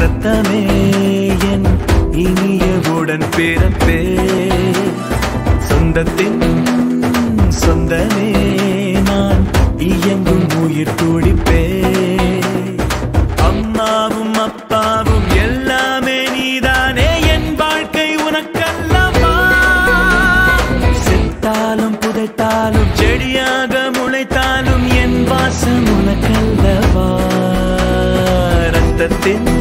ரத்தமே என் இனியவுடன் பிறப்பே சொந்தத்தின் சொந்தமே நான் இயங்கும் உயிர் துடிப்பே அம்மாவும் அப்பாவும் எல்லாமே நீதானே என் வாழ்க்கை உனக்கல்லவா செத்தாலும் புதைத்தாலும் செடியாக முளைத்தாலும் என் வாசம் உனக்கல்லவா ரத்தத்தின்